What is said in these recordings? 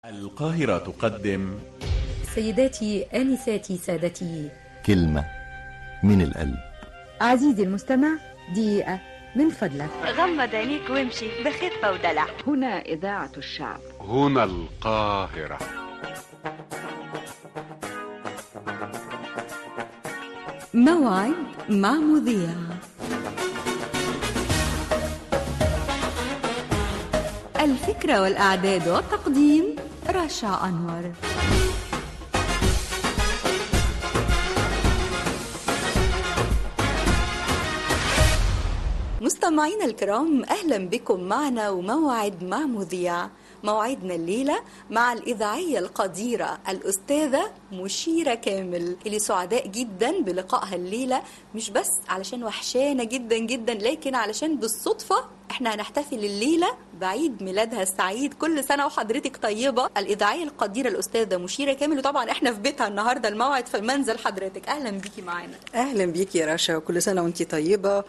القاهرة تقدم سيداتي آنساتي سادتي كلمة من القلب عزيزي المستمع دقيقة من فضلك غمض عينيك وامشي بخفة ودلع هنا إذاعة الشعب هنا القاهرة موعد مع مذيع الفكرة والإعداد والتقديم رشا أنور مستمعينا الكرام أهلا بكم معنا وموعد مع مذيع موعدنا الليلة مع الإذاعية القديرة الأستاذة مشيرة كامل اللي سعداء جدا بلقائها الليلة مش بس علشان وحشانة جدا جدا لكن علشان بالصدفة احنا هنحتفل الليلة بعيد ميلادها السعيد كل سنة وحضرتك طيبة الإذاعية القديرة الأستاذة مشيرة كامل وطبعا احنا في بيتها النهاردة الموعد في منزل حضرتك أهلا بيكي معانا اهلا بيكي يا رشا وكل سنه وانتي طيبه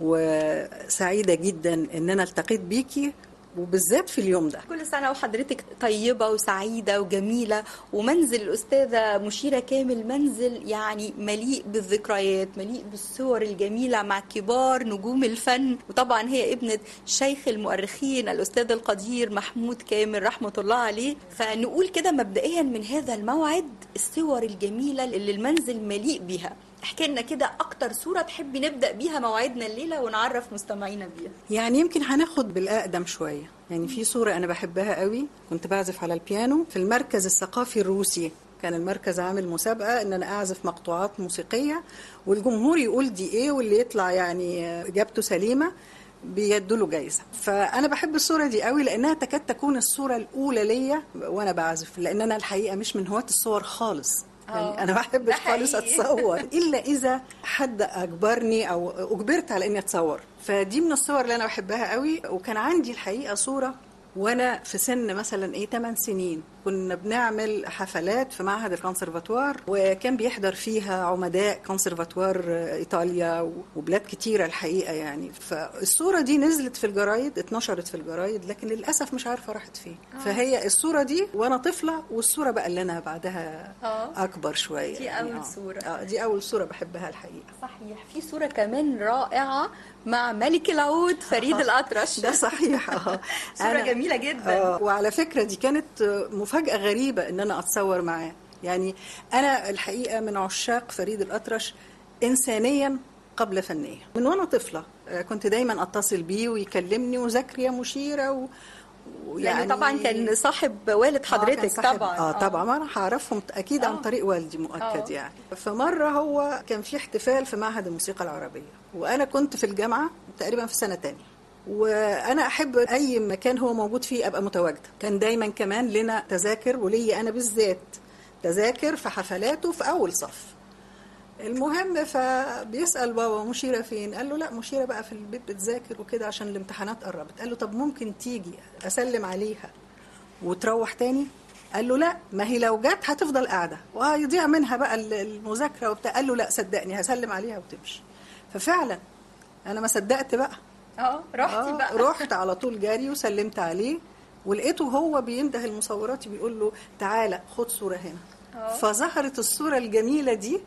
وسعيده جدا ان انا التقيت بيكي وبالذات في اليوم ده كل سنة وحضرتك طيبة وسعيدة وجميلة ومنزل الأستاذة مشيرة كامل منزل يعني مليء بالذكريات مليء بالصور الجميلة مع كبار نجوم الفن وطبعا هي ابنة شيخ المؤرخين الأستاذ القدير محمود كامل رحمة الله عليه فنقول كده مبدئيا من هذا الموعد الصور الجميلة اللي المنزل مليء بيها احكي لنا كده اكتر صورة تحبي نبدأ بيها موعدنا الليلة ونعرف مستمعينا بيها يعني يمكن هناخد بالاقدم شويه يعني في صوره انا بحبها قوي كنت بعزف على البيانو في المركز الثقافي الروسي كان المركز عامل مسابقه ان انا اعزف مقطوعات موسيقيه والجمهور يقول دي ايه واللي يطلع يعني اجابته سليمه بيدوا له جايزه فانا بحب الصوره دي قوي لانها تكاد تكون الصوره الاولى ليا وانا بعزف لان انا الحقيقه مش من هواة الصور خالص يعني انا ما بحبش ده خالص حقيقي. اتصور الا اذا حد اجبرني او اجبرت على اني اتصور فدي من الصور اللي انا بحبها قوي وكان عندي الحقيقه صوره وانا في سن مثلا ايه 8 سنين كنا بنعمل حفلات في معهد الكونسرفاتوار وكان بيحضر فيها عمداء كونسرفاتوار ايطاليا وبلاد كتيره الحقيقه يعني فالصوره دي نزلت في الجرايد اتنشرت في الجرايد لكن للاسف مش عارفه راحت فين فهي الصوره دي وانا طفله والصوره بقى اللي انا بعدها آه. اكبر شويه دي يعني أول آه. صورة. اه دي اول صوره بحبها الحقيقه صحيح في صورة كمان رائعة مع ملك العود فريد الأطرش ده صحيح اه صورة أنا- جميلة جدا آه وعلى فكره دي كانت مفاجاه غريبه ان انا اتصور معاه يعني انا الحقيقه من عشاق فريد الاطرش انسانيا قبل فنيا من وانا طفله آه، كنت دايما اتصل بيه ويكلمني وذاكري يا مشيره و... يعني طبعا كان صاحب والد آه، كان حضرتك صاحب- طبعا اه طبعا ما انا هعرفهم اكيد عن آه. طريق والدي مؤكد آه. يعني فمره هو كان في احتفال في معهد الموسيقى العربيه وانا كنت في الجامعه تقريبا في سنه تانية وانا احب اي مكان هو موجود فيه ابقى متواجده كان دايما كمان لنا تذاكر ولي انا بالذات تذاكر في حفلاته في اول صف المهم فبيسال بابا مشيره فين قال له لا مشيره بقى في البيت بتذاكر وكده عشان الامتحانات قربت قال له طب ممكن تيجي اسلم عليها وتروح تاني قال له لا ما هي لو جت هتفضل قاعده وهيضيع منها بقى ال- المذاكره وبتاع قال له لا صدقني هسلم عليها وتمشي ففعلا انا ما صدقت بقى اه رحتي آه، بقى رحت على طول جاري وسلمت عليه ولقيته هو بينده المصورات بيقول له تعالى خد صوره هنا فظهرت الصوره الجميله دي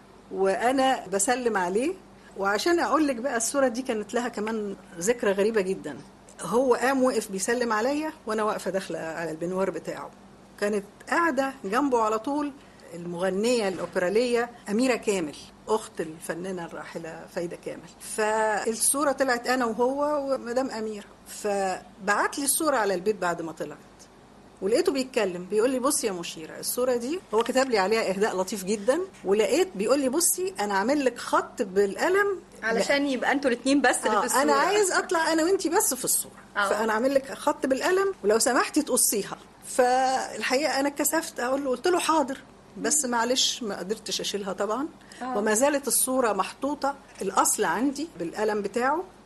وانا بسلم عليه وعشان اقول لك بقى الصوره دي كانت لها كمان ذكرى غريبه جدا هو قام وقف بيسلم عليا وانا واقفه داخله على البنوار بتاعه كانت قاعده جنبه على طول المغنيه الاوبراليه اميره كامل اخت الفنانه الراحله فايده كامل فالصوره طلعت انا وهو ومدام اميره فبعت لي الصوره على البيت بعد ما طلعت ولقيته بيتكلم بيقول لي بصي يا مشيره الصوره دي هو كتب لي عليها اهداء لطيف جدا ولقيت بيقول لي بصي انا عامل لك خط بالقلم علشان يبقى انتوا الاثنين بس اللي في آه الصورة انا عايز اطلع انا وانتي بس في الصوره آه. فانا عامل لك خط بالقلم ولو سمحتي تقصيها فالحقيقه انا اتكسفت اقول له قلت له حاضر بس معلش ما قدرتش اشيلها طبعا وما زالت الصوره محطوطه الاصل عندي بالقلم بتاعه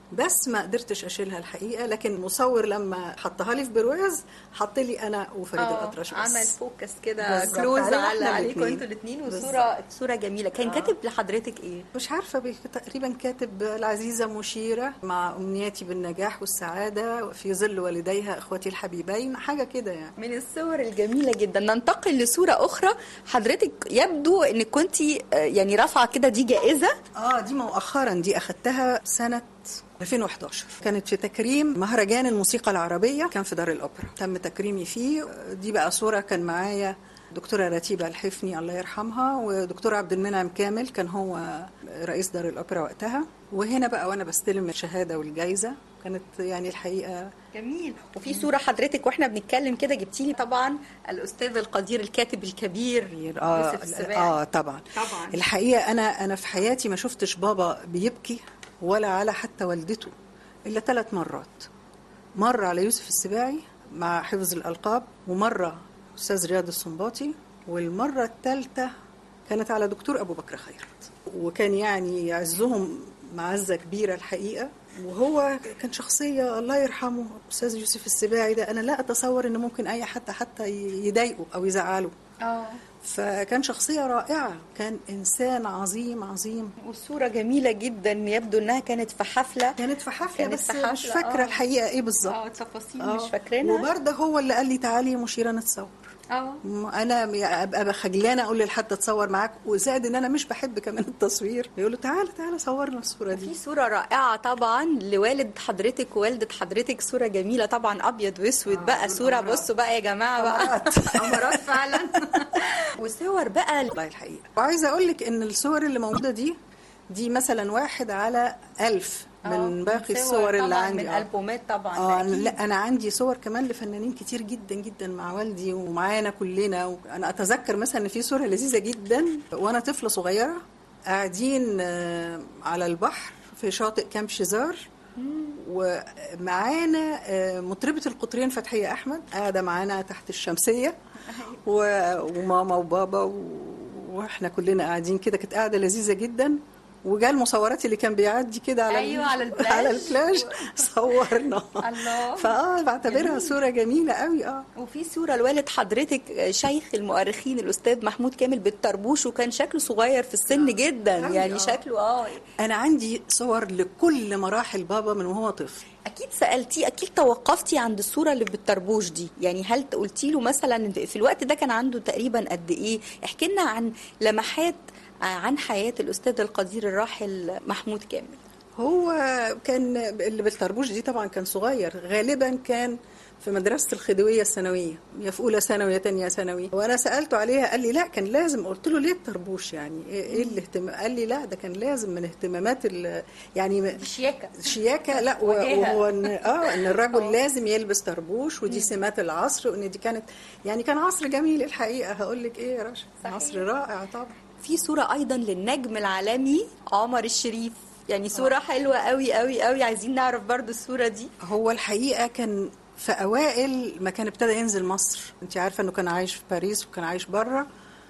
بس ما قدرتش اشيلها الحقيقه لكن المصور لما حطها لي في برواز حط لي انا وفريد آه، الأطرش بس عمل فوكس كده بالظبط، كلوز علينا على إحنا عليكم الاتنين. انتوا الاثنين بالظبط. وصوره صوره جميله كان آه. كاتب لحضرتك ايه مش عارفة بي- تقريبا كاتب العزيزة مشيرة مع أمنياتي بالنجاح والسعادة في ظل والديها إخوتي الحبيبين حاجة كده يعني من الصور الجميلة جدا ننتقل لصورة أخرى حضرتك يبدو إنك كنت يعني رافعة كده دي جائزة اه دي مؤخرا دي اخدتها سنة 2011 كانت في تكريم مهرجان الموسيقى العربية كان في دار الأوبرا تم تكريمي فيه دي بقى صورة كان معايا دكتورة رتيبة الحفني الله يرحمها ودكتور عبد المنعم كامل كان هو رئيس دار الأوبرا وقتها وهنا بقى وأنا بستلم الشهادة والجايزة كانت يعني الحقيقة جميل وفي صورة حضرتك واحنا بنتكلم كده جبتي لي طبعا الأستاذ القدير الكاتب الكبير اه يوسف السباعي اه طبعا طبعا. الحقيقه انا انا في حياتي ما شفتش بابا بيبكي ولا على حتى والدته الا ثلاث مرات مره على يوسف السباعي مع حفظ الالقاب ومره استاذ رياض السنباطي والمره الثالثه كانت على دكتور ابو بكر خيرت وكان يعني يعزهم معزه كبيره الحقيقه وهو كان شخصيه الله يرحمه استاذ يوسف السباعي ده انا لا اتصور ان ممكن اي حد حتى يضايقه او يزعله اه فكان شخصية رائعة كان إنسان عظيم عظيم والصورة جميلة جدا يبدو إنها كانت في حفلة كانت في حفلة كانت بس في حفلة، مش فاكرة آه. الحقيقة إيه بالظبط اه تفاصيل آه. مش فاكرينها وبرضه هو اللي قال لي تعالي مشيرة نتصور اه م- انا م- ابقى خجلانه اقول لحد اتصور معاك وزائد ان انا مش بحب كمان التصوير يقول له تعالى تعالى صورنا الصوره في دي صورة رائعة طبعا لوالد حضرتك ووالدة حضرتك صورة جميلة طبعا أبيض وأسود آه، بقى دول صورة أمراض. بصوا بقى يا جماعة بقى أمراض. أمراض فعلا وصور بقى والله الحقيقه وعايزه اقول لك ان الصور اللي موجوده دي دي مثلا واحد على ألف من آه، باقي صور الصور اللي طبعاً عندي من آه. ألبومات طبعا اه أكيد. لا انا عندي صور كمان لفنانين كتير جدا جدا مع والدي ومعانا كلنا انا اتذكر مثلا ان في صوره لذيذه جدا وانا طفله صغيره قاعدين آه، على البحر في شاطئ كامب شيزار ومعانا آه، مطربة القطرين فتحية أحمد قاعدة معانا تحت الشمسية و- وماما وبابا و- واحنا كلنا قاعدين كده كانت قاعدة لذيذة جدا وجا المصورات اللي كان بيعدي كده على أيوة، على البلاج. على البلاج صورنا الله. فاه بعتبرها صورة جميلة قوي اه وفي صورة لوالد حضرتك شيخ المؤرخين الأستاذ محمود كامل بالطربوش وكان شكله صغير في السن جدا أوي، يعني آه. شكله اه انا عندي صور لكل مراحل بابا من وهو طفل اكيد سالتي اكيد توقفتي عند الصوره اللي بالطربوش دي يعني هل قلتي له مثلا في الوقت ده كان عنده تقريبا قد ايه احكي لنا عن لمحات عن حياه الاستاذ القدير الراحل محمود كامل هو كان اللي بالطربوش دي طبعا كان صغير غالبا كان في مدرسة الخديوية الثانوية يا في أولى ثانوي يا تانية ثانوي وأنا سألته عليها قال لي لا كان لازم قلت له ليه الطربوش يعني إيه إيه الاهتمام قال لي لا ده كان لازم من اهتمامات ال- يعني شياكه شياكة لا و- وجاهة. وهو ان اه ان الرجل لازم يلبس طربوش ودي سمات العصر وان دي كانت يعني كان عصر جميل الحقيقة هقول لك ايه يا رشا صحيح. عصر رائع طبعا في صوره ايضا للنجم العالمي عمر الشريف يعني صوره حلوه قوي قوي قوي عايزين نعرف برضو الصوره دي هو الحقيقه كان في اوائل ما كان ابتدى ينزل مصر انت عارفه انه كان عايش في باريس وكان عايش بره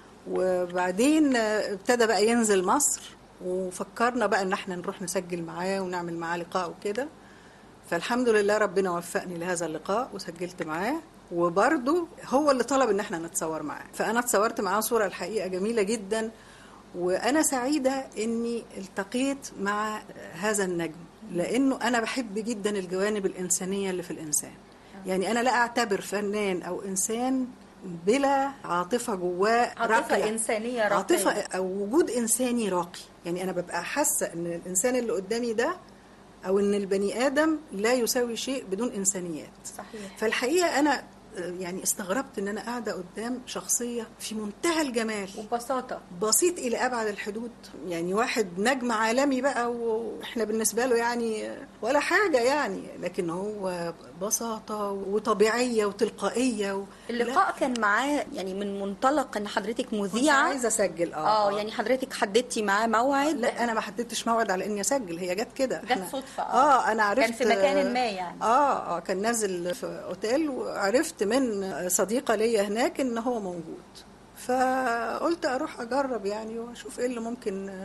وبعدين آه، ابتدى بقى ينزل مصر وفكرنا بقى ان احنا نروح نسجل معاه ونعمل معاه لقاء وكده فالحمد لله ربنا وفقني لهذا اللقاء وسجلت معاه وبرضه هو اللي طلب ان احنا نتصور معاه فانا اتصورت معاه صوره الحقيقه جميله جدا وانا سعيده اني التقيت مع هذا النجم لانه انا بحب جدا الجوانب الانسانيه اللي في الانسان يعني انا لا اعتبر فنان او انسان بلا عاطفه جواه عاطفه راقية. انسانيه راقية. عاطفه او وجود انساني راقي يعني انا ببقى حاسه ان الانسان اللي قدامي ده او ان البني ادم لا يساوي شيء بدون انسانيات صحيح فالحقيقه انا آه، يعني استغربت ان انا قاعده قدام شخصيه في منتهى الجمال وببساطه بسيط الى ابعد الحدود يعني واحد نجم عالمي بقى واحنا بالنسبه له يعني ولا حاجه يعني لكن هو بساطه وطبيعيه وتلقائيه و... اللقاء كان معاه يعني من منطلق ان حضرتك كنت مذيعه عايزه اسجل اه اه يعني حضرتك حددتي معاه موعد لا انا ما حددتش موعد على اني اسجل هي جت كده جت إحنا- صدفة، آه. اه انا عرفت كان في مكان ما يعني. اه اه كان نازل في اوتيل وعرفت من صديقه ليا هناك ان هو موجود فقلت اروح اجرب يعني واشوف ايه اللي ممكن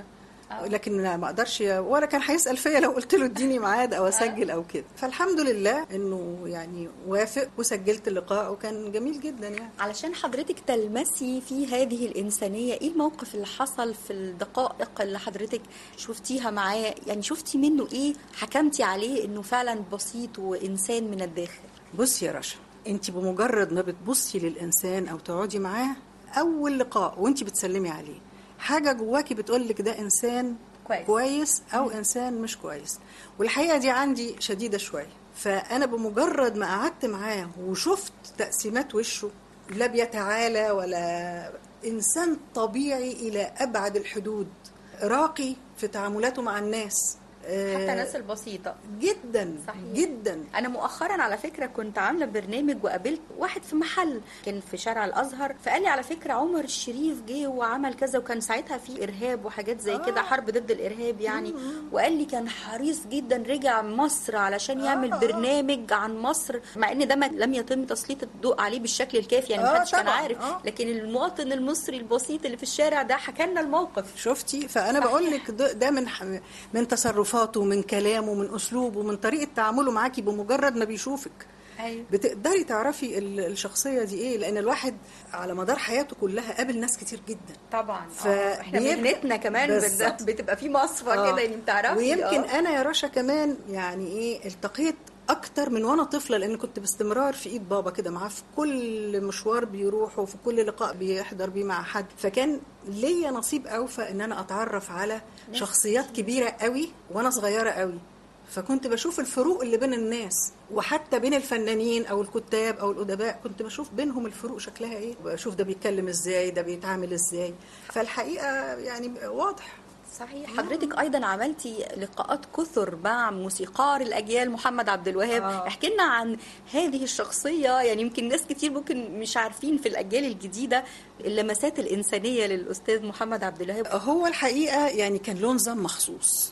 لكن ما اقدرش ولا كان هيسال فيا لو قلت له اديني ميعاد او اسجل او كده فالحمد لله انه يعني وافق وسجلت اللقاء وكان جميل جدا يعني علشان حضرتك تلمسي في هذه الإنسانية إيه الموقف اللي حصل في الدقائق اللي حضرتك شفتيها معاه يعني شفتي منه إيه حكمتي عليه إنه فعلا بسيط وإنسان من الداخل بصي يا رشا انت بمجرد ما بتبصي للانسان او تقعدي معاه اول لقاء وانت بتسلمي عليه حاجه جواكي بتقول لك ده انسان كويس. كويس او انسان مش كويس والحقيقه دي عندي شديده شويه فانا بمجرد ما قعدت معاه وشفت تقسيمات وشه لا بيتعالى ولا انسان طبيعي الى ابعد الحدود راقي في تعاملاته مع الناس حتى آه، الناس البسيطة جدا صحيح. جدا انا مؤخرا على فكره كنت عامله برنامج وقابلت واحد في محل كان في شارع الازهر فقال لي على فكره عمر الشريف جه وعمل كذا وكان ساعتها في ارهاب وحاجات زي كده حرب ضد الارهاب يعني وقال لي كان حريص جدا رجع مصر علشان يعمل آه. برنامج عن مصر مع ان ده ما لم يتم تسليط الضوء عليه بالشكل الكافي يعني آه، محدش كان طبعاً. عارف آه. لكن المواطن المصري البسيط اللي في الشارع ده حكى لنا الموقف شفتي فانا صحيح. بقول لك ده, ده من ح- من تصرفاته من كلامه من اسلوبه من طريقه تعامله معاكي بمجرد ما بيشوفك ايوه بتقدري تعرفي ال- الشخصيه دي ايه لان الواحد على مدار حياته كلها قابل ناس كتير جدا طبعا ف- آه، احنا بيبقى- مهنتنا كمان بالظبط. بت- بتبقى في مصفى آه. كده يعني بتعرفي ويمكن آه. انا يا رشا كمان يعني ايه التقيت اكتر من وانا طفله لان كنت باستمرار في ايد بابا كده معاه في كل مشوار بيروحه وفي كل لقاء بيحضر بيه مع حد فكان ليا نصيب اوفى ان انا اتعرف على شخصيات كبيره قوي وانا صغيره قوي فكنت بشوف الفروق اللي بين الناس وحتى بين الفنانين او الكتاب او الادباء كنت بشوف بينهم الفروق شكلها ايه بشوف ده بيتكلم ازاي ده بيتعامل ازاي فالحقيقه يعني واضح صحيح حضرتك ايضا عملتي لقاءات كثر مع موسيقار الاجيال محمد عبد الوهاب آه. احكي لنا عن هذه الشخصيه يعني يمكن ناس كتير ممكن مش عارفين في الاجيال الجديده اللمسات الانسانيه للاستاذ محمد عبد الوهاب هو الحقيقة يعني كان له نظام مخصوص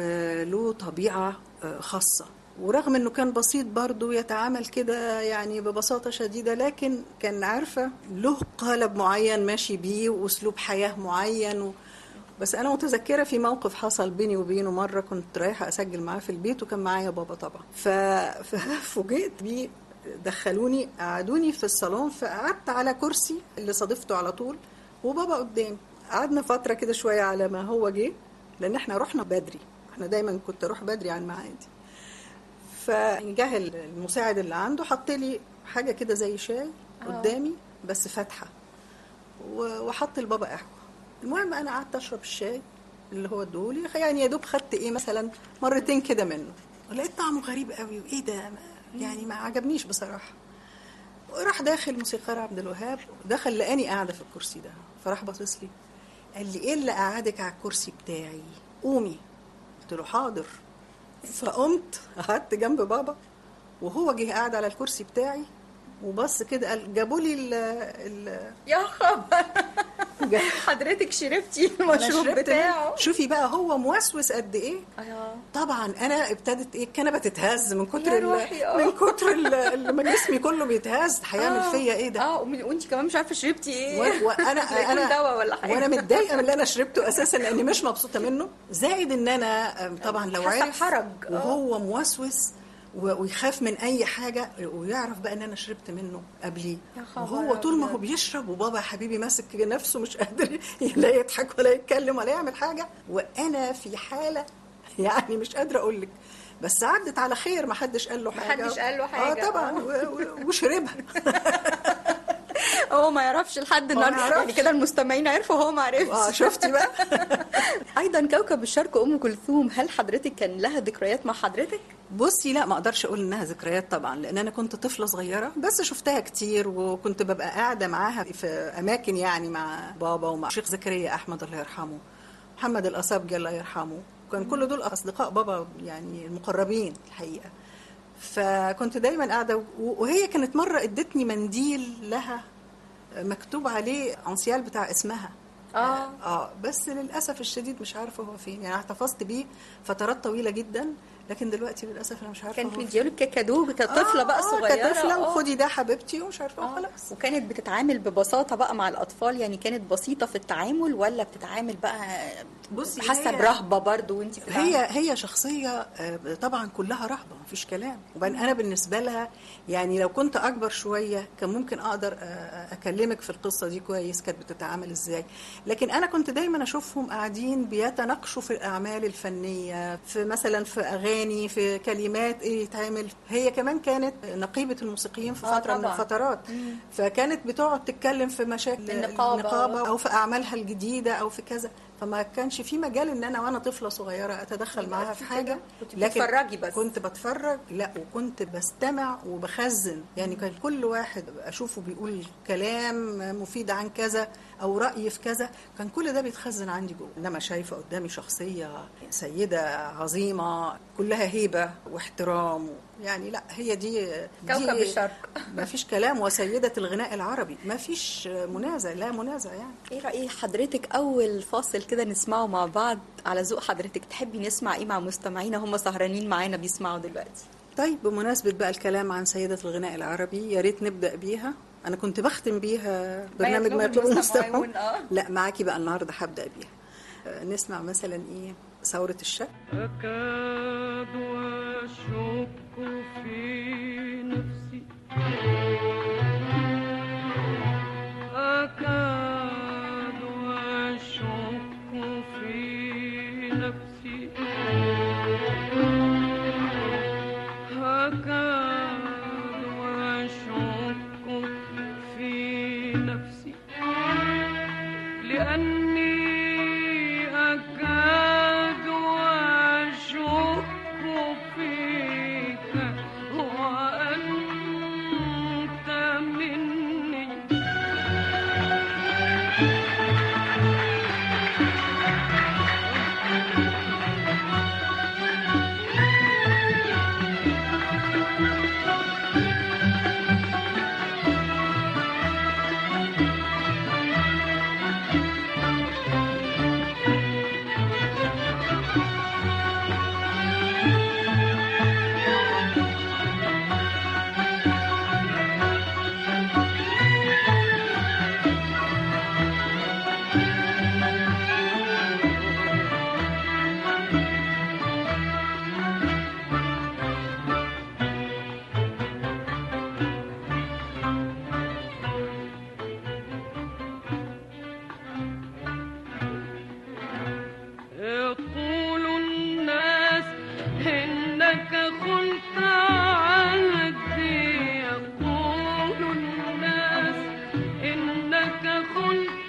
وله طبيعة آه، خاصة ورغم انه كان بسيط برضه يتعامل كده يعني ببساطة شديدة لكن كان عارفة له قالب معين ماشي بيه واسلوب حياة معين و... بس انا متذكرة في موقف حصل بيني وبينه مرة كنت رايحة اسجل معاه في البيت وكان معايا بابا طبعا ف... ففوجئت بيه دخلوني قعدوني في الصالون فقعدت على كرسي اللي صادفته على طول وبابا قدامي قعدنا فترة كده شوية على ما هو جه لأن احنا رحنا بدري احنا دايما كنت اروح بدري عن ميعادي فجه المساعد اللي عنده حط لي حاجة كده زي شاي قدامي بس فاتحة و- وحط لبابا قهوة المهم أنا قعدت أشرب الشاي اللي هو ادولي يعني يا دوب خدت ايه مثلا مرتين كده منه ولقيت طعمه غريب قوي وايه ده ما- يعني ما عجبنيش بصراحه وراح داخل موسيقار عبد الوهاب دخل لقاني قاعده في الكرسي ده فراح باصص لي قال لي ايه اللي قعدك على الكرسي بتاعي قومي قلت له حاضر فقمت قعدت جنب بابا وهو جه قاعد على الكرسي بتاعي وبص كده قال جابوا لي ال ال يا خبر حضرتك شربتي المشروب شربت بتاعه شوفي بقى هو موسوس قد ايه آه. طبعا انا ابتدت ايه الكنبه تتهز من كتر يا ال- روحي، آه. من كتر ال- ال- ما جسمي كله بيتهز هيعمل آه. فيا ايه ده اه وانت كمان مش عارفه شربتي ايه و- وانا زي يكون انا دواء ولا حاجه وانا متضايقه من اللي انا شربته اساسا لاني مش مبسوطه منه زائد ان انا آم، طبعا لو حاسة عرف بحرج. آه. وهو موسوس و- ويخاف من اي حاجه ويعرف بقى ان انا شربت منه قبليه يا خبر وهو طول ما هو أبيض. بيشرب وبابا يا حبيبي ماسك نفسه مش قادر لا يضحك ولا يتكلم ولا يعمل حاجه وانا في حاله يعني مش قادره اقول لك بس عدت على خير ما حدش قال له حاجه حدش قال له حاجة. اه طبعا و- و- وشربها هو ما يعرفش لحد النهارده يعرفش. يعني كده المستمعين عرفوا هو ما اه عرفش شفتي بقى ايضا كوكب الشرق ام كلثوم هل حضرتك كان لها ذكريات مع حضرتك بصي لا ما اقدرش اقول انها ذكريات طبعا لان انا كنت طفله صغيره بس شفتها كتير وكنت ببقى قاعده معاها في اماكن يعني مع بابا ومع شيخ زكريا احمد الله يرحمه محمد الأصابجي الله يرحمه كان كل دول اصدقاء بابا يعني المقربين الحقيقه فكنت دايما قاعده و- وهي كانت مره ادتني منديل لها مكتوب عليه انسيال بتاع اسمها اه اه بس للاسف الشديد مش عارفه هو فين يعني احتفظت بيه فترات طويله جدا لكن دلوقتي للاسف انا مش عارفه كانت هو مديالك ككادو كطفله آه، بقى آه، صغيره كطفله آه. وخدي ده حبيبتي ومش عارفه آه. وخلاص وكانت بتتعامل ببساطه بقى مع الاطفال يعني كانت بسيطه في التعامل ولا بتتعامل بقى بصي، حاسه هي- برهبه برضو وانت هي هي شخصيه آه، طبعا كلها رهبه مفيش كلام وبعدين انا بالنسبه لها يعني لو كنت اكبر شويه كان ممكن اقدر آه، اكلمك في القصه دي كويس كانت بتتعامل ازاي لكن انا كنت دايما اشوفهم قاعدين بيتناقشوا في الاعمال الفنيه في مثلا في اغاني في كلمات ايه يتعمل هي كمان كانت نقيبه الموسيقيين في آه، فتره من طبعاً. الفترات فكانت بتقعد تتكلم في مشاكل النقابة. النقابه او في اعمالها الجديده او في كذا فما كانش في مجال ان انا وانا طفله صغيره اتدخل معاها في حاجه كنت بتتفرجي بس. كنت بتفرج لا وكنت بستمع وبخزن يعني كان كل واحد اشوفه بيقول كلام مفيد عن كذا او راي في كذا كان كل ده بيتخزن عندي جوه انما شايفه قدامي شخصيه سيده عظيمه كلها هيبه واحترام يعني لا هي دي كوكب دي الشرق. ما فيش كلام وسيده الغناء العربي ما فيش منازع لا منازع يعني ايه راي حضرتك اول فاصل كده نسمعه مع بعض على ذوق حضرتك تحبي نسمع ايه مع مستمعينا هم سهرانين معانا بيسمعوا دلوقتي طيب بمناسبة بقى الكلام عن سيدة الغناء العربي يا ريت نبدأ بيها أنا كنت بختم بيها برنامج يطلبه ما يطلبه المستمعون، المستمعون آه. لا معاكي بقى النهاردة هبدأ بيها آه، نسمع مثلا إيه ثورة الشك أكاد أشك في نفسي أكاد أشك في نفسي أكاد أشك في نفسي لأني أكاد أشك فيك وأنت مني يقول الناس إنك خنت عهدي يقول الناس إنك خنت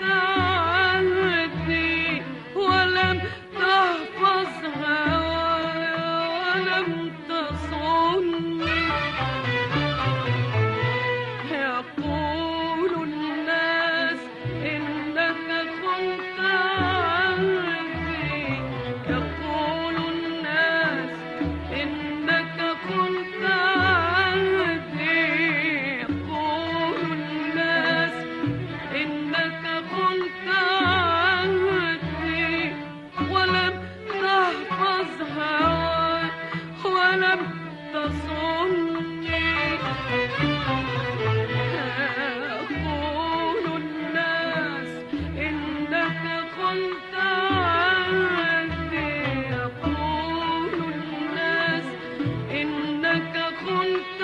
عهدي ولم تحفظ هواي ولم تصني يقول الناس إنك خنت عهدي يقول الناس إنك خنت عهدي يقول الناس إنك خنت عهدي ولم تحفظ هواي ولم تصني يقول الناس إنك خنت عهدي يقول الناس إنك خنت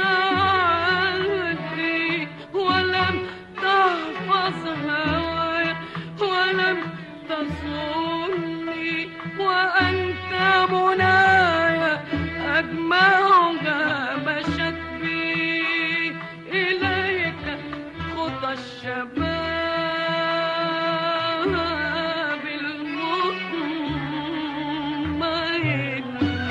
عهدي ولم تحفظ هواي ولم تصوني وأنت مناي أجمعها مشت بي إليك خطى الشباب المطمئن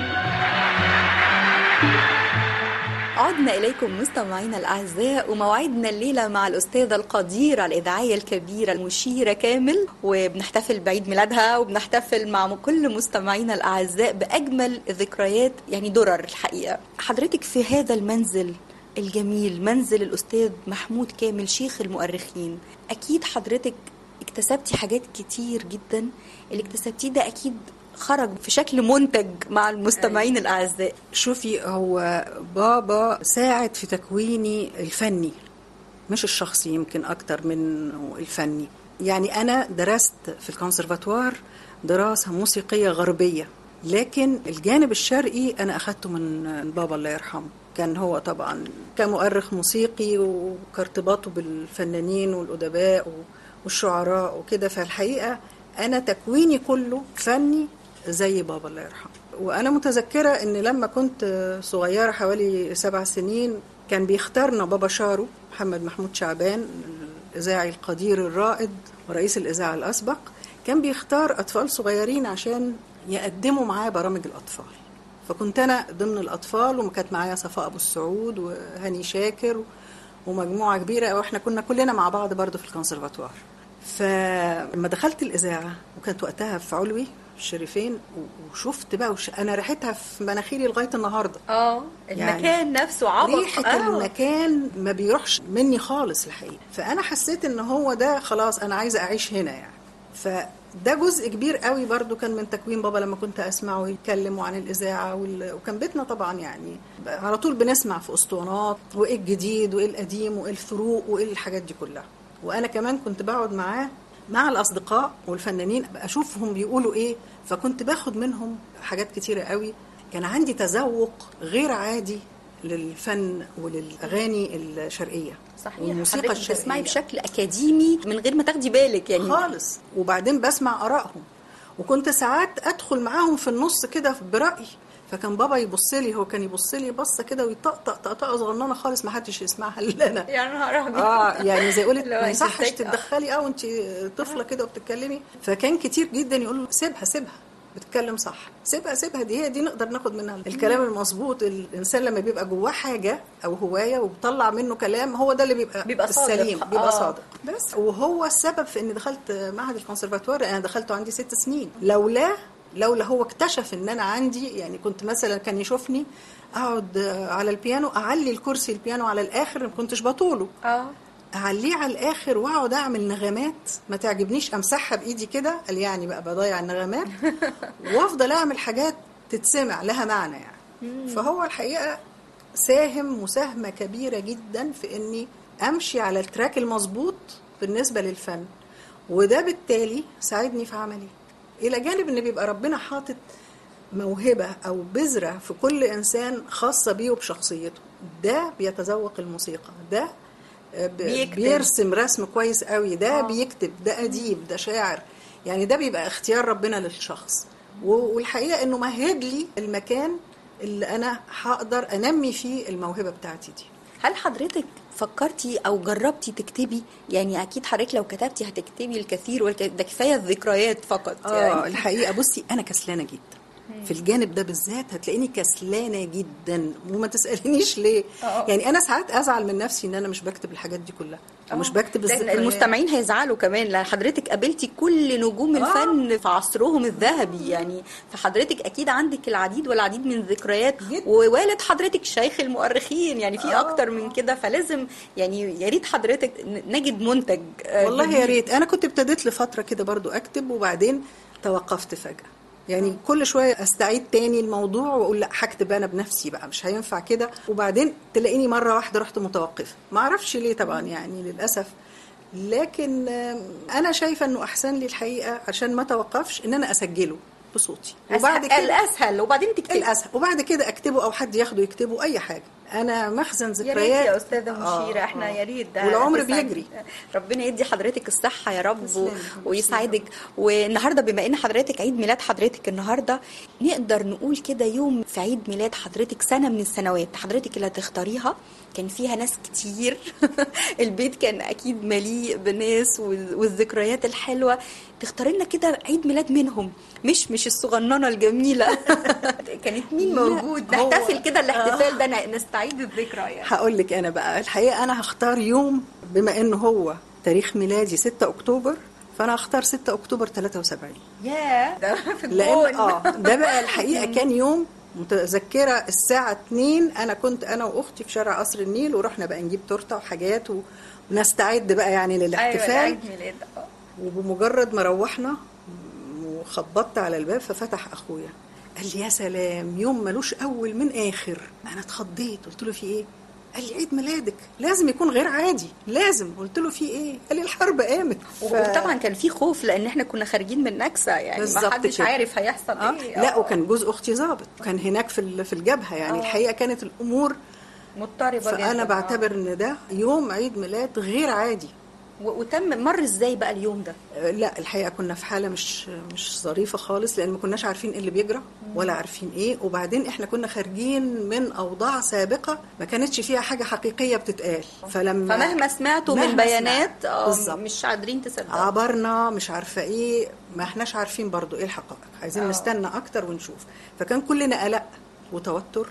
عدنا إليكم مستمعينا الأعزاء وموعدنا الليلة مع الأستاذة القديرة الإذاعية الكبيرة المشيرة كامل وبنحتفل بعيد ميلادها وبنحتفل مع كل مستمعينا الأعزاء بأجمل ذكريات يعني درر الحقيقة حضرتك في هذا المنزل الجميل منزل الأستاذ محمود كامل شيخ المؤرخين أكيد حضرتك اكتسبتي حاجات كتير جدا اللي اكتسبتيه ده أكيد خرج في شكل منتج مع المستمعين الاعزاء شوفي هو بابا ساعد في تكويني الفني مش الشخصي يمكن أكتر من الفني يعني أنا درست في الكونسرفاتوار دراسة موسيقية غربية لكن الجانب الشرقي أنا أخدته من بابا الله يرحمه كان هو طبعا كمؤرخ موسيقي وكارتباطه بالفنانين والأدباء والشعراء وكده فالحقيقة أنا تكويني كله فني زي بابا الله يرحمه وأنا متذكرة إن لما كنت صغيرة حوالي سبع سنين كان بيختارنا بابا شارو محمد محمود شعبان الإذاعي القدير الرائد ورئيس الإذاعة الأسبق كان بيختار أطفال صغيرين عشان يقدموا معاه برامج الأطفال فكنت أنا ضمن الأطفال وكانت معايا صفاء أبو السعود وهاني شاكر ومجموعة كبيرة وإحنا كنا كلنا مع بعض برضو في الكونسرفاتوار فلما دخلت الإذاعة وكانت وقتها في علوي الشريفين وشفت بقى وش... أنا ريحتها في مناخيري لغاية النهاردة اه المكان يعني نفسه عبق ريحة آه. المكان ما بيروحش مني خالص الحقيقة فأنا حسيت إن هو ده خلاص أنا عايزة أعيش هنا يعني فده جزء كبير قوي برضو كان من تكوين بابا لما كنت اسمعه يتكلم عن الاذاعه وال... وكان بيتنا طبعا يعني على طول بنسمع في اسطوانات وايه الجديد وايه القديم وايه الفروق وايه الحاجات دي كلها وانا كمان كنت بقعد معاه مع الاصدقاء والفنانين اشوفهم بيقولوا ايه فكنت باخد منهم حاجات كتيره قوي كان عندي تذوق غير عادي للفن وللاغاني الشرقيه صحيح والموسيقى حضرتك الشرقيه بتسمعي بشكل اكاديمي من غير ما تاخدي بالك يعني خالص وبعدين بسمع ارائهم وكنت ساعات ادخل معاهم في النص كده برايي فكان بابا يبص لي هو كان يبص لي بصه كده ويطقطق طقطقه صغننه خالص ما حدش يسمعها الا انا يا نهار ابيض اه يعني زي يقولك لو ما أنت يصحش بتك- آه. تتدخلي اه وانت طفله كده وبتتكلمي فكان كتير جدا يقول له سيبها سيبها بتتكلم صح سيبها سيبها دي هي دي نقدر ناخد منها الكلام المظبوط الانسان لما بيبقى جواه حاجه او هوايه وبيطلع منه كلام هو ده اللي بيبقى, بيبقى صادق. السليم بيبقى آه. صادق بس وهو السبب في اني دخلت معهد الكونسرفاتوار انا دخلته عندي ست سنين لولا لولا هو اكتشف ان انا عندي يعني كنت مثلا كان يشوفني اقعد على البيانو اعلي الكرسي البيانو على الاخر ما كنتش بطوله اه اعليه على الاخر واقعد اعمل نغمات ما تعجبنيش امسحها بايدي كده قال يعني بقى بضيع النغمات وافضل اعمل حاجات تتسمع لها معنى يعني فهو الحقيقه ساهم مساهمه كبيره جدا في اني امشي على التراك المظبوط بالنسبه للفن وده بالتالي ساعدني في عملي الى جانب ان بيبقى ربنا حاطط موهبه او بذره في كل انسان خاصه بيه وبشخصيته ده بيتذوق الموسيقى ده ب- بيكتب. بيرسم رسم كويس قوي ده آه. بيكتب ده اديب ده شاعر يعني ده بيبقى اختيار ربنا للشخص و- والحقيقه انه مهد لي المكان اللي انا هقدر انمي فيه الموهبه بتاعتي دي هل حضرتك فكرتي او جربتي تكتبي يعني اكيد حضرتك لو كتبتي هتكتبي الكثير والك... ده كفايه الذكريات فقط اه يعني الحقيقه بصي انا كسلانه جدا في الجانب ده بالذات هتلاقيني كسلانه جدا وما تسالنيش ليه آه. يعني انا ساعات ازعل من نفسي ان انا مش بكتب الحاجات دي كلها ومش بكتب لأن الذكريات المستمعين هيزعلوا كمان لان حضرتك قابلتي كل نجوم آه. الفن في عصرهم الذهبي يعني فحضرتك اكيد عندك العديد والعديد من الذكريات جدا. ووالد حضرتك شيخ المؤرخين يعني في آه. اكتر من كده فلازم يعني يا ريت حضرتك ن- نجد منتج آه، والله يا جديد. ريت انا كنت ابتديت لفتره كده برضو اكتب وبعدين توقفت فجاه يعني كل شويه استعيد تاني الموضوع واقول لا هكتب انا بنفسي بقى مش هينفع كده وبعدين تلاقيني مره واحده رحت متوقفه ما اعرفش ليه طبعا يعني للاسف لكن آم، انا شايفه انه احسن لي الحقيقه عشان ما توقفش ان انا اسجله بصوتي وبعد كده الاسهل وبعدين تكتبي الاسهل وبعد كده اكتبه او حد ياخده يكتبه اي حاجه انا مخزن يا ذكريات ريت يا استاذه مشيره آه، احنا آه. يا ريت ده والعمر تسعد- بيجري ربنا يدي حضرتك الصحه يا رب و... تسلمي. ويسعدك والنهارده بما ان حضرتك عيد ميلاد حضرتك النهارده نقدر نقول كده يوم في عيد ميلاد حضرتك سنه من السنوات حضرتك اللي هتختاريها كان فيها ناس كتير البيت كان اكيد مليء بالناس وال- والذكريات الحلوه تختاري لنا كده عيد ميلاد منهم مش مش الصغننه الجميله كانت مين لا، موجود هو- نحتفل كده الاحتفال ده ن- نستعيد الذكرى يعني هقول لك انا بقى الحقيقه انا هختار يوم بما انه هو تاريخ ميلادي 6 اكتوبر فانا هختار 6 اكتوبر 73 ياه ده في لان الجون اه ده بقى الحقيقه كان يوم متذكره الساعه 2 انا كنت انا واختي في شارع قصر النيل ورحنا بقى نجيب تورته وحاجات و... ونستعد بقى يعني ايوه للاحتفال ده عيد ميلاد آه. وبمجرد ما روحنا وخبطت على الباب ففتح اخويا قال لي يا سلام يوم ملوش اول من اخر انا اتخضيت قلت له في ايه قال لي عيد ميلادك لازم يكون غير عادي لازم قلت له في ايه قال لي الحرب قامت ف- وطبعا كان في خوف لان احنا كنا خارجين من نكسه يعني بالظبط ما حدش كده. عارف هيحصل آه. ايه لا آه. وكان جوز اختي ظابط كان هناك في ال- في الجبهه يعني آه. الحقيقه كانت الامور مضطربه جدا فانا آه. بعتبر ان ده يوم عيد ميلاد غير عادي و- وتم مر ازاي بقى اليوم ده آه، لا الحقيقه كنا في حاله مش مش ظريفه خالص لان ما كناش عارفين ايه اللي بيجرى ولا عارفين ايه وبعدين احنا كنا خارجين من اوضاع سابقه ما كانتش فيها حاجه حقيقيه بتتقال فلما فمهما سمعتوا من مهما بيانات سمعت. آه، بالظبط. مش قادرين تصدقوا عبرنا مش عارفه ايه ما احناش عارفين برضو ايه الحقائق عايزين آه. نستنى اكتر ونشوف فكان كلنا قلق وتوتر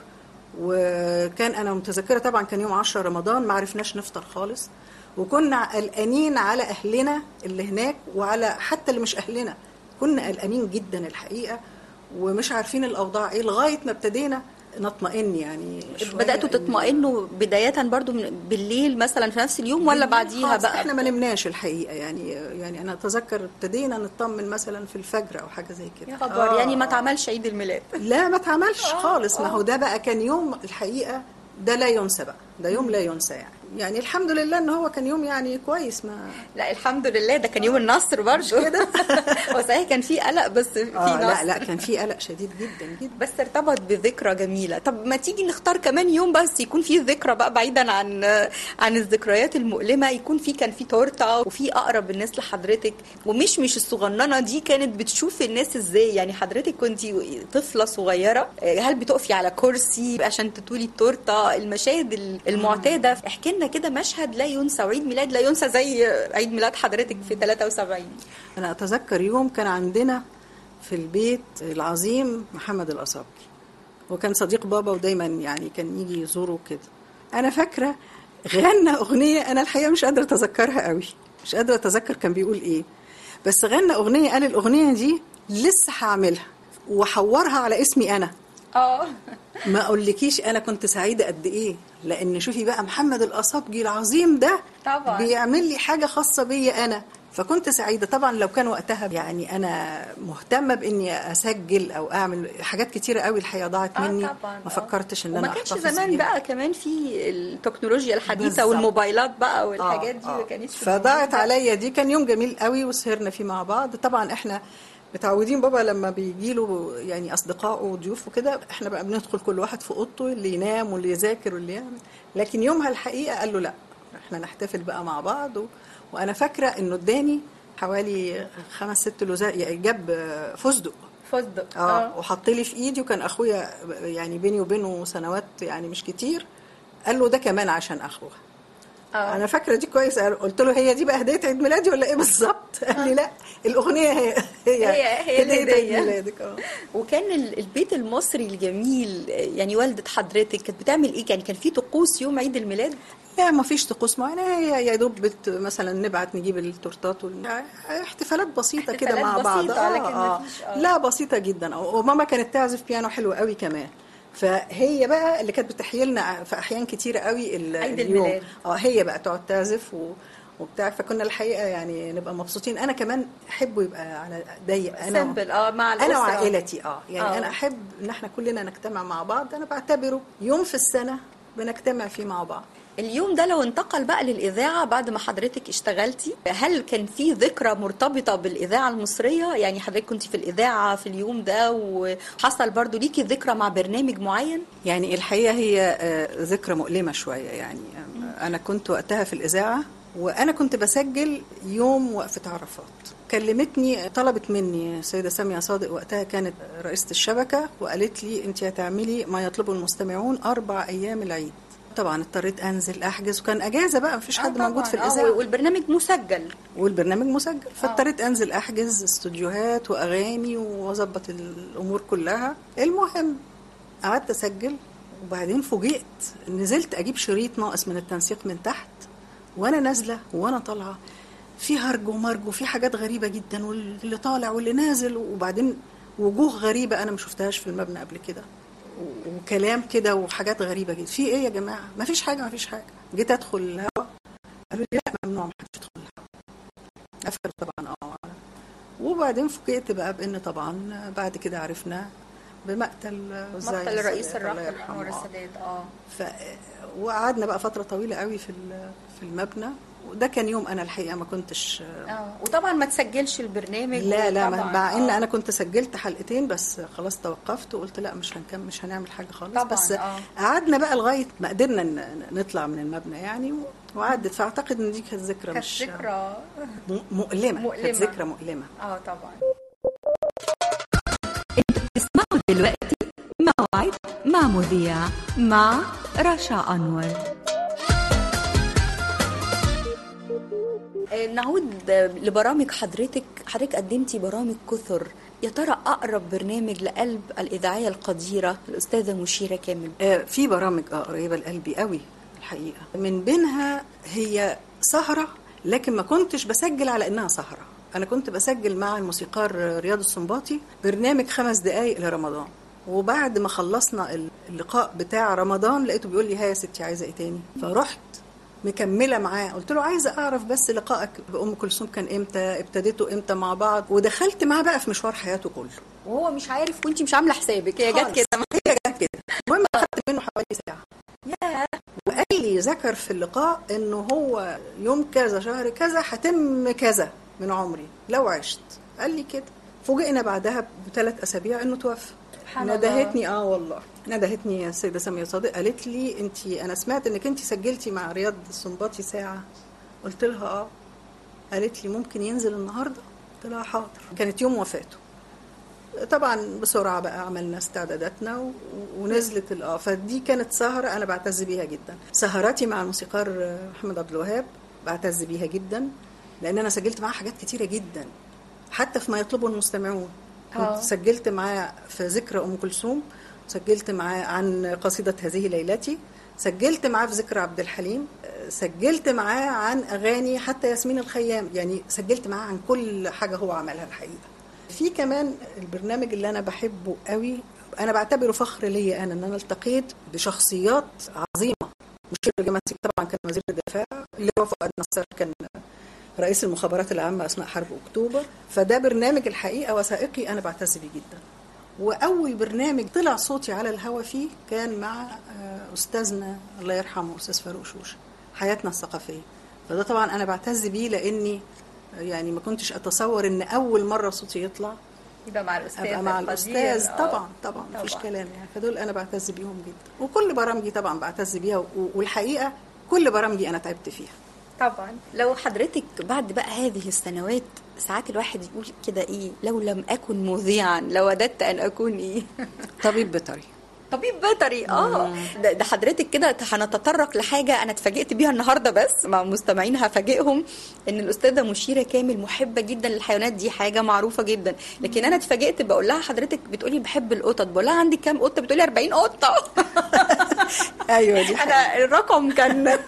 وكان انا متذكره طبعا كان يوم 10 رمضان ما عرفناش نفطر خالص وكنا قلقانين على اهلنا اللي هناك وعلى حتى اللي مش اهلنا كنا قلقانين جدا الحقيقه ومش عارفين الاوضاع ايه لغايه ما ابتدينا نطمئن يعني شوية بداتوا إن- تطمئنوا بدايه برضو من بالليل مثلا في نفس اليوم ولا بالليل بعديها خالص بقى احنا ما نمناش الحقيقه يعني يعني انا اتذكر ابتدينا نطمن مثلا في الفجر او حاجه زي كده يا خبر يعني ما اتعملش عيد الميلاد لا ما اتعملش خالص ما هو ده بقى كان يوم الحقيقه ده لا ينسى بقى ده يوم لا ينسى يعني يعني الحمد لله ان هو كان يوم يعني كويس ما لا الحمد لله ده كان يوم النصر برضو كده هو صحيح كان في قلق بس في آه نصر لا لا كان في قلق شديد جدا جدا بس ارتبط بذكرى جميله طب ما تيجي نختار كمان يوم بس يكون فيه ذكرى بقى بعيدا عن عن الذكريات المؤلمه يكون في كان في تورته وفي اقرب الناس لحضرتك ومش مش الصغننه دي كانت بتشوف الناس ازاي يعني حضرتك كنت طفله صغيره هل بتقفي على كرسي عشان تطولي التورته المشاهد المعتاده احكي لنا كده مشهد لا ينسى وعيد ميلاد لا ينسى زي عيد ميلاد حضرتك في 73 انا اتذكر يوم كان عندنا في البيت العظيم محمد الأصابجي وكان صديق بابا ودايما يعني كان يجي يزوره كده انا فاكره غنى اغنيه انا الحقيقه مش قادره اتذكرها قوي مش قادره اتذكر كان بيقول ايه بس غنى اغنيه قال الاغنيه دي لسه هعملها وحورها على اسمي انا اه ما اقولكيش انا كنت سعيده قد ايه لان شوفي بقى محمد الأصابجي العظيم ده طبعا. بيعمل لي حاجه خاصه بيا انا فكنت سعيده طبعا لو كان وقتها يعني انا مهتمه باني اسجل او اعمل حاجات كتيره قوي الحقيقه ضاعت آه مني طبعاً، ما آه. فكرتش ان وما انا كانش احتفظ زمان بيها. بقى كمان في التكنولوجيا الحديثه بالظبط. والموبايلات بقى والحاجات دي آه، ما آه. كانتش فضاعت موجودة. عليا دي كان يوم جميل قوي وسهرنا فيه مع بعض طبعا احنا متعودين بابا لما بيجي له يعني اصدقائه وضيوف وكده احنا بقى بندخل كل واحد في اوضته اللي ينام واللي يذاكر واللي يعمل لكن يومها الحقيقه قال له لا احنا نحتفل بقى مع بعض و... وانا فاكره انه اداني حوالي خمس ست لزاق يعني جاب فستق فستق اه وحط لي في ايدي وكان اخويا يعني بيني وبينه سنوات يعني مش كتير قال له ده كمان عشان اخوها آه. انا فاكره دي كويس قلت له هي دي بقى هديه عيد ميلادي ولا ايه بالظبط قال لي لا الاغنيه هي هي- هي هديه عيد الهدية. ميلادك اه وكان ال- البيت المصري الجميل يعني والدة حضرتك كانت بتعمل ايه يعني كان في طقوس يوم عيد الميلاد لا ما فيش طقوس معينه هي يا دوب بت مثلا نبعت نجيب التورتات وال... احتفالات بسيطه كده احتفالات مع بعض بسيطة، لكن ما فيش- آه. لا بسيطه جدا وماما كانت تعزف بيانو حلو قوي كمان فهي بقى اللي كانت بتحيي لنا في احيان كتيره قوي ال- عيد اليوم الميلاد. اه هي بقى تقعد تعزف و... وبتاع فكنا الحقيقه يعني نبقى مبسوطين انا كمان احبه يبقى على ضيق انا سمبل اه مع الاسره انا وعائلتي اه يعني آه. آه. انا احب ان احنا كلنا نجتمع مع بعض انا بعتبره يوم في السنه بنجتمع فيه مع بعض اليوم ده لو انتقل بقى للإذاعة بعد ما حضرتك اشتغلتي هل كان في ذكرى مرتبطة بالإذاعة المصرية يعني حضرتك كنت في الإذاعة في اليوم ده وحصل برضو ليكي ذكرى مع برنامج معين يعني الحقيقه هي آه، ذكرى مؤلمه شويه يعني آه، انا كنت وقتها في الاذاعه وانا كنت بسجل يوم وقفه عرفات كلمتني طلبت مني السيده ساميه صادق وقتها كانت رئيسه الشبكه وقالت لي انت هتعملي ما يطلبه المستمعون اربع ايام العيد طبعا اضطريت انزل احجز وكان اجازه بقى مفيش حد موجود في الاذاعه والبرنامج مسجل والبرنامج مسجل فاضطريت انزل احجز استوديوهات واغاني واظبط الامور كلها المهم قعدت اسجل وبعدين فوجئت نزلت اجيب شريط ناقص من التنسيق من تحت وانا نازله وانا طالعه في هرج ومرج وفي حاجات غريبه جدا واللي طالع واللي نازل وبعدين وجوه غريبه انا ما شفتهاش في المبنى قبل كده و- وكلام كده وحاجات غريبه جدا في ايه يا جماعه ما فيش حاجه ما فيش حاجه جيت ادخل الهواء قالوا لي لا ممنوع ما حدش يدخل الهواء قفل طبعا اه وبعدين فوجئت بقى بان طبعا بعد كده عرفنا بمقتل الزعيم مقتل الرئيس السادات الله الراحل يرحمه. انور آه. السادات اه ف وقعدنا بقى فتره طويله قوي في ال- في المبنى وده كان يوم انا الحقيقه ما كنتش اه وطبعا ما تسجلش البرنامج لا لا طبعاً، مع ان آه. انا كنت سجلت حلقتين بس خلاص توقفت وقلت لا مش هنكمل مش هنعمل حاجه خالص طبعاً، بس آه. قعدنا بقى لغايه ما قدرنا ن- نطلع من المبنى يعني و- وعدت فاعتقد ان دي كانت ذكرى كانت مش ذكرى م- مؤلمه مؤلمة. كانت ذكرى مؤلمه اه طبعا اسمعوا دلوقتي موعد مع مذيع مع رشا أنور آه، نعود لبرامج حضرتك حضرتك قدمتي برامج كثر يا ترى اقرب برنامج لقلب الاذاعيه القديره الاستاذه مشيره كامل آه، في برامج اه قريبه لقلبي قوي الحقيقه من بينها هي سهره لكن ما كنتش بسجل على انها سهره انا كنت بسجل مع الموسيقار رياض السنباطي برنامج خمس دقائق لرمضان وبعد ما خلصنا اللقاء بتاع رمضان لقيته بيقول لي ها يا ستي عايزه ايه تاني فرحت مكمله معاه قلت له عايزه اعرف بس لقائك بام كلثوم كان امتى ابتديتوا امتى مع بعض ودخلت معاه بقى في مشوار حياته كله وهو مش عارف وانت مش عامله حسابك هي جت خالص. كده هي جت كده المهم اخدت منه حوالي ساعه وقال لي ذكر في اللقاء انه هو يوم كذا شهر كذا هتم كذا من عمري لو عشت قال لي كده فوجئنا بعدها بثلاث اسابيع انه توفى سبحان الله. ندهتني اه والله ندهتني السيده ساميه صادق قالت لي انت انا سمعت انك انت سجلتي مع رياض السنباطي ساعه قلت لها اه قالت لي ممكن ينزل النهارده قلت لها حاضر كانت يوم وفاته طبعا بسرعه بقى عملنا استعداداتنا و- ونزلت ال- اه فدي كانت سهره انا بعتز بيها جدا سهراتي مع الموسيقار محمد عبد الوهاب بعتز بيها جدا لان انا سجلت معاه حاجات كتيره جدا حتى في ما يطلبه المستمعون كنت آه. سجلت معاه في ذكرى ام كلثوم سجلت معاه عن قصيده هذه ليلتي سجلت معاه في ذكرى عبد الحليم آه، سجلت معاه عن اغاني حتى ياسمين الخيام يعني سجلت معاه عن كل حاجه هو عملها الحقيقه في كمان البرنامج اللي انا بحبه قوي انا بعتبره فخر ليا انا ان انا التقيت بشخصيات عظيمه مشير الجماسي طبعا كان وزير الدفاع اللي هو فؤاد نصر كان رئيس المخابرات العامه اثناء حرب اكتوبر فده برنامج الحقيقه وثائقي انا بعتز بيه جدا واول برنامج طلع صوتي على الهوا فيه كان مع آه، استاذنا الله يرحمه استاذ فاروق شوشه حياتنا الثقافيه فده طبعا انا بعتز بيه لاني يعني ما كنتش اتصور ان اول مره صوتي يطلع يبقى مع الاستاذ ابقى مع القدير. الاستاذ آه. طبعا طبعا مفيش كلام يعني فدول انا بعتز بيهم جدا وكل برامجي طبعا بعتز بيها و- والحقيقه كل برامجي انا تعبت فيها طبعا لو حضرتك بعد بقى هذه السنوات ساعات الواحد يقول كده ايه لو لم اكن مذيعا لوددت ان اكون ايه طبيب بيطري طبيب بيطري اه ده, ده حضرتك كده هنتطرق لحاجه انا اتفاجئت بيها النهارده بس مع مستمعين هفاجئهم ان الاستاذه مشيره كامل محبه جدا للحيوانات دي حاجه معروفه جدا لكن انا اتفاجئت بقول لها حضرتك بتقولي بحب القطط بقول لها عندك كام قطه بتقولي 40 قطه ايوه دي حقيقة. انا الرقم كان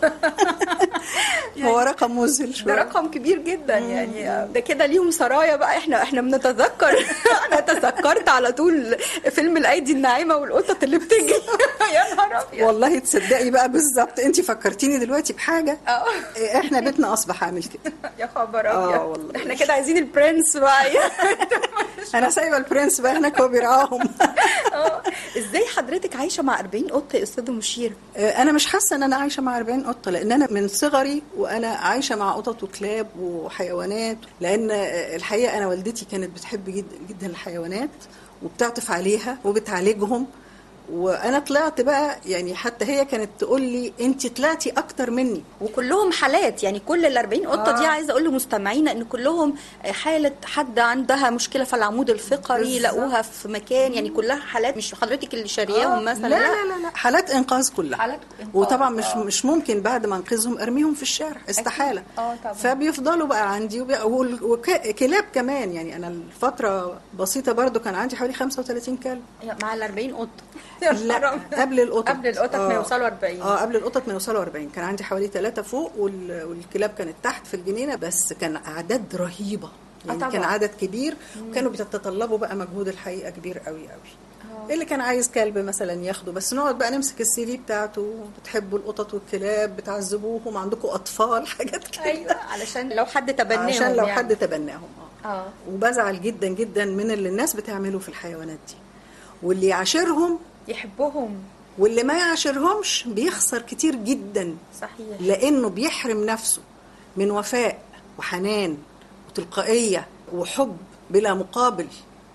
هو رقم مذهل ده شويه رقم كبير جدا يعني ده كده ليهم سرايا بقى احنا احنا بنتذكر انا تذكرت على طول فيلم الايدي الناعمه والقطط اللي بتجري يا نهار ابيض والله تصدقي بقى بالظبط انت فكرتيني دلوقتي بحاجه اه احنا بيتنا اصبح عامل كده يا خبر آه ابيض والله. احنا كده عايزين البرنس بقى انا سايبه البرنس بقى هناك هو بيرعاهم اه ازاي حضرتك عايشه مع 40 قطه يا استاذه مشيره انا مش حاسه ان انا عايشه مع 40 قطه لان انا من صغري وانا عايشه مع قطط وكلاب وحيوانات لان الحقيقه انا والدتي كانت بتحب جدا جدا الحيوانات وبتعطف عليها وبتعالجهم وانا طلعت بقى يعني حتى هي كانت تقول لي انت طلعتي اكتر مني وكلهم حالات يعني كل ال 40 قطه آه. دي عايزه اقول لمستمعينا ان كلهم حاله حد عندها مشكله في العمود الفقري بالظبط. لقوها في مكان يعني كلها حالات مش حضرتك اللي شارياهم مثلا لا لا لا, لا. حالات انقاذ كلها حالات إنقاذ، وطبعا مش آه. مش ممكن بعد ما انقذهم ارميهم في الشارع استحاله آه طبعاً. فبيفضلوا بقى عندي وبي- وال- وكلاب كمان يعني انا الفتره بسيطه برضو كان عندي حوالي 35 كلب مع ال 40 قطه لا قبل القطط قبل القطط ما يوصلوا 40 اه قبل القطط ما يوصلوا 40 كان عندي حوالي ثلاثة فوق وال- والكلاب كانت تحت في الجنينه بس كان اعداد رهيبه يعني طبعاً. كان عدد كبير وكانوا بيتطلبوا بقى مجهود الحقيقه كبير قوي قوي اللي كان عايز كلب مثلا ياخده بس نقعد بقى نمسك السي في بتاعته بتحبوا القطط والكلاب بتعذبوهم عندكم اطفال حاجات كده ايوه علشان لو حد تبناهم عشان لو يعني. حد تبناهم اه اه وبزعل جدا جدا من اللي الناس بتعمله في الحيوانات دي واللي يعاشرهم يحبهم واللي ما يعاشرهمش بيخسر كتير جدا صحيح لانه بيحرم نفسه من وفاء وحنان وتلقائيه وحب بلا مقابل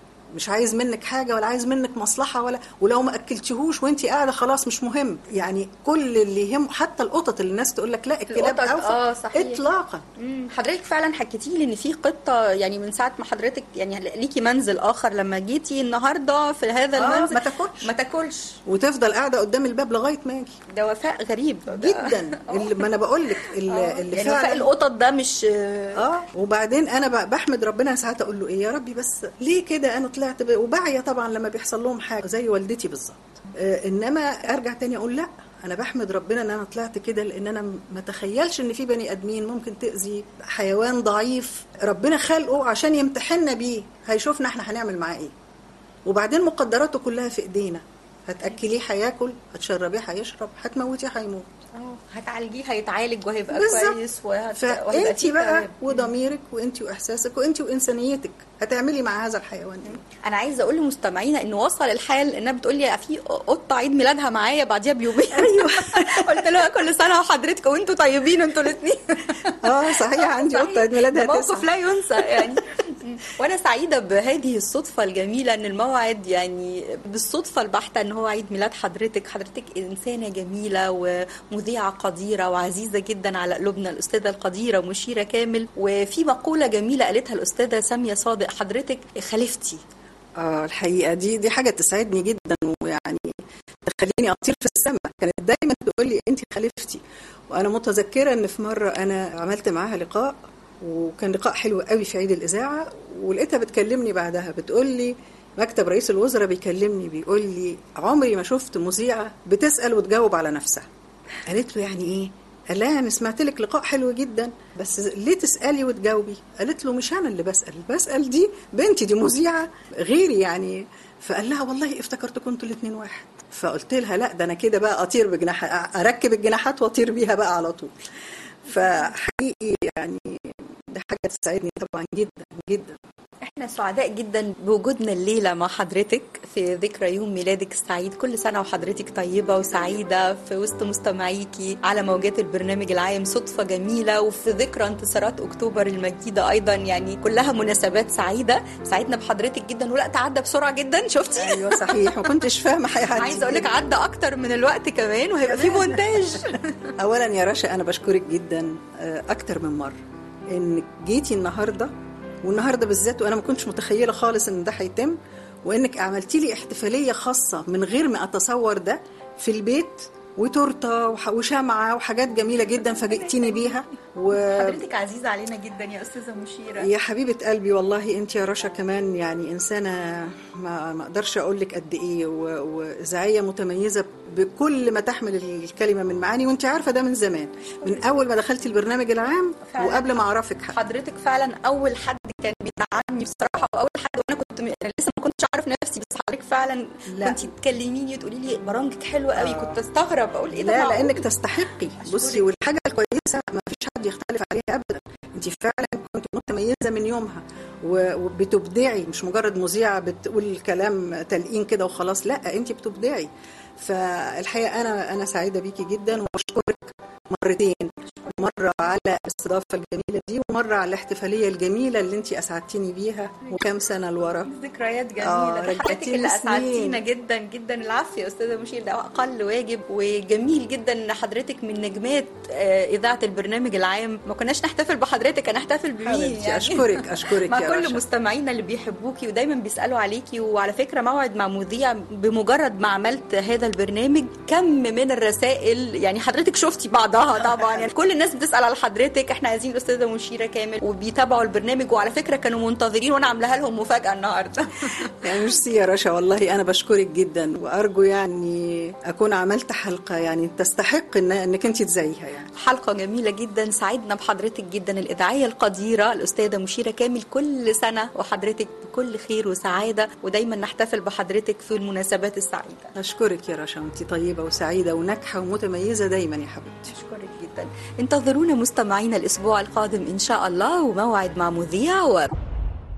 مش عايز منك حاجه ولا عايز منك مصلحه ولا ولو ما اكلتيهوش وانت قاعده خلاص مش مهم يعني كل اللي يهم حتى القطط اللي الناس تقول لك لا الكلاب القطط، اوفى آه، صحيح. اطلاقا مم، حضرتك فعلا حكيتي لي ان في قطه يعني من ساعه ما حضرتك يعني ليكي منزل اخر لما جيتي النهارده في هذا آه، المنزل ما تاكلش. ما تاكلش وتفضل قاعده قدام الباب لغايه ما اجي ده وفاء غريب ده- جدا اللي ما انا بقول لك اللي, آه، اللي يعني وفاء القطط ده مش اه وبعدين انا ب- بحمد ربنا ساعات اقول له ايه يا ربي بس ليه كده انا طلعت ب... وباعيه طبعا لما بيحصل لهم حاجه زي والدتي بالظبط آه انما ارجع تاني اقول لا انا بحمد ربنا ان انا طلعت كده لان انا م- ما اتخيلش ان في بني ادمين ممكن تاذي حيوان ضعيف ربنا خلقه عشان يمتحننا بيه هيشوفنا احنا هنعمل معاه ايه وبعدين مقدراته كلها في ايدينا هتاكليه هياكل هتشربيه هيشرب هتموتيه هيموت آه، هتعالجيه هيتعالج وهيبقى بالظبط. كويس وهت... وهيبقى فانت فيه بقى ثواب. وضميرك وانت واحساسك وانت وانسانيتك هتعملي مع هذا الحيوان ايه انا عايزه اقول لمستمعينا ان وصل الحال انها بتقول لي في قطه عيد ميلادها معايا بعديها بيومين ايوه قلت لها كل سنه وحضرتك وانتوا طيبين انتوا الاثنين اه صحيح عندي قطه عيد ميلادها ده موقف تسعة لا ينسى يعني وانا سعيده بهذه الصدفه الجميله ان الموعد يعني بالصدفه البحته ان هو عيد ميلاد حضرتك حضرتك انسانه جميله ومذيعه قديره وعزيزه جدا على قلوبنا الاستاذه القديره مشيره كامل وفي مقوله جميله قالتها الاستاذه ساميه صادق حضرتك خليفتي اه الحقيقه دي دي حاجه تسعدني جدا ويعني تخليني اطير في السماء كانت دايما تقول لي انت خليفتي وانا متذكره ان في مره انا عملت معاها لقاء وكان لقاء حلو قوي في عيد الاذاعه ولقيتها بتكلمني بعدها بتقول لي مكتب رئيس الوزراء بيكلمني بيقول لي عمري ما شفت مذيعه بتسال وتجاوب على نفسها قالت له يعني ايه قال لها انا سمعت لك لقاء حلو جدا بس ليه تسالي وتجاوبي قالت له مش انا اللي بسال بسال دي بنتي دي مذيعه غيري يعني فقال لها والله افتكرتكم انتوا الاثنين واحد فقلت لها لا ده انا كده بقى اطير بجناح اركب الجناحات واطير بيها بقى على طول فحقيقي يعني ده حاجه تسعدني طبعا جدا جدا احنا سعداء جدا بوجودنا الليله مع حضرتك في ذكرى يوم ميلادك السعيد كل سنه وحضرتك طيبه وسعيده في وسط مستمعيكي على موجات البرنامج العام صدفه جميله وفي ذكرى انتصارات اكتوبر المجيده ايضا يعني كلها مناسبات سعيده سعدنا بحضرتك جدا والوقت عدى بسرعه جدا شفتي ايوه صحيح ما كنتش فاهمه هيعدي عايزه اقول لك عدى اكتر من الوقت كمان وهيبقى في مونتاج اولا يا رشا انا بشكرك جدا آه، اكتر من مره انك جيتي النهارده والنهارده بالذات وانا ما كنتش متخيله خالص ان ده هيتم وانك عملتي لي احتفاليه خاصه من غير ما اتصور ده في البيت وتورته وح- وشمعه وحاجات جميله جدا فاجئتيني بيها و... حضرتك عزيزه علينا جدا يا استاذه مشيره يا حبيبة قلبي والله انت يا رشا كمان يعني انسانة ما ما اقدرش اقول لك قد ايه و- واذاعية متميزة بكل ما تحمل الكلمة من معاني وانت عارفة ده من زمان من اول ما دخلتي البرنامج العام فعلا. وقبل ما اعرفك حتى حضرتك فعلا اول حد كان بيدعمني بصراحه واول حد وانا كنت م... أنا لسه ما كنتش اعرف نفسي بس حضرتك فعلا لا. كنت تكلميني تقولي لي برامجك حلوه قوي كنت استغرب اقول ايه ده لا معقول؟ لانك تستحقي بصي والحاجة الكويسة ما فيش حد يختلف عليها ابدا انت فعلا كنت متميزة من يومها و- وبتبدعي مش مجرد مذيعة بتقول كلام تلقين كده وخلاص لا انت بتبدعي فالحقيقة انا انا سعيدة بيكي جدا واشكرك مرتين مرة على الاستضافة الجميلة دي ومرة على الاحتفالية الجميلة اللي انت اسعدتيني بيها وكام سنة لورا ذكريات جميله آه، ده حضرتك رجعتيني اللي سنين. اسعدتينا جدا جدا العافيه يا استاذه مشير ده اقل واجب وجميل جدا ان حضرتك من نجمات آه، اذاعه البرنامج العام ما كناش نحتفل بحضرتك هنحتفل بمين حبيبتي يعني اشكرك اشكرك مع يا كل رشا. مستمعينا اللي بيحبوكي ودايما بيسالوا عليكي وعلى فكره موعد مع مذيع بمجرد ما عملت هذا البرنامج كم من الرسائل يعني حضرتك شفتي بعضها طبعا يعني كل الناس بتسال على حضرتك احنا عايزين الاستاذه مشيره كامل وبيتابعوا البرنامج وعلى فكره كانوا منتظرين وانا عاملاها لهم مفاجاه النهارده يعني ميرسي يا رشا والله انا بشكرك جدا وارجو يعني اكون عملت حلقه يعني تستحق إن انك انت تزيها يعني حلقة جميلة جدا سعدنا بحضرتك جدا الإذاعية القديرة الأستاذة مشيرة كامل كل سنة وحضرتك بكل خير وسعادة ودايما نحتفل بحضرتك في المناسبات السعيدة اشكرك يا رشا انت طيبه وسعيده وناجحه ومتميزه دايما يا حبيبتي أشكرك جدا انتظرونا مستمعينا الأسبوع القادم إن شاء الله وموعد مع مذيع و...